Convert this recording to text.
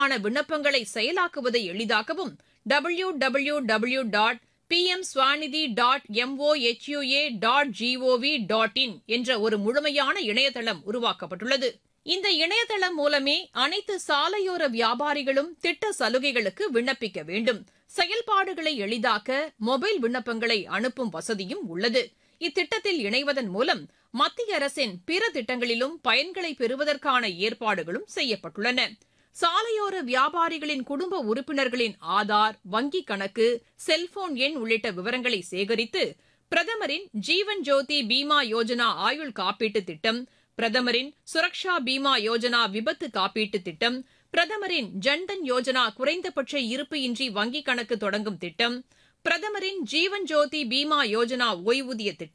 ஆன விண்ணப்பங்களை செயலாக்குவதை எளிதாக்கவும் W W W dot P M Svanidhi dot M O H U A dot G O V dot in என்ற ஒரு முழுமையான இணையதளம் உருவாக்கப்பட்டுள்ளது இந்த இணையதளம் மூலமே அனைத்து சாலையோர வியாபாரிகளும் திட்ட சலுகைகளுக்கு விண்ணப்பிக்க வேண்டும் செயல்பாடுகளை எளிதாக்க மொபைல் விண்ணப்பங்களை அனுப்பும் வசதியும் உள்ளது இத்திட்டத்தில் இணைவதன் மூலம் மத்திய அரசின் பிற திட்டங்களிலும் பயன்களை பெறுவதற்கான ஏற்பாடுகளும் செய்யப்பட்டுள்ளன சாலையோர வியாபாரிகளின் குடும்ப உறுப்பினர்களின் ஆதார் வங்கிக் கணக்கு செல்போன் எண் உள்ளிட்ட விவரங்களை சேகரித்து பிரதமரின் ஜீவன் ஜோதி பீமா யோஜனா ஆயுள் காப்பீட்டு திட்டம் பிரதமரின் சுரக்ஷா பீமா யோஜனா விபத்து காப்பீட்டு திட்டம் பிரதமரின் ஜன்தன் யோஜனா குறைந்தபட்ச இருப்பு இன்றி வங்கிக் கணக்கு தொடங்கும் திட்டம் பிரதமரின் ஜீவன் ஜோதி பீமா யோஜனா ஓய்வூதிய திட்டம்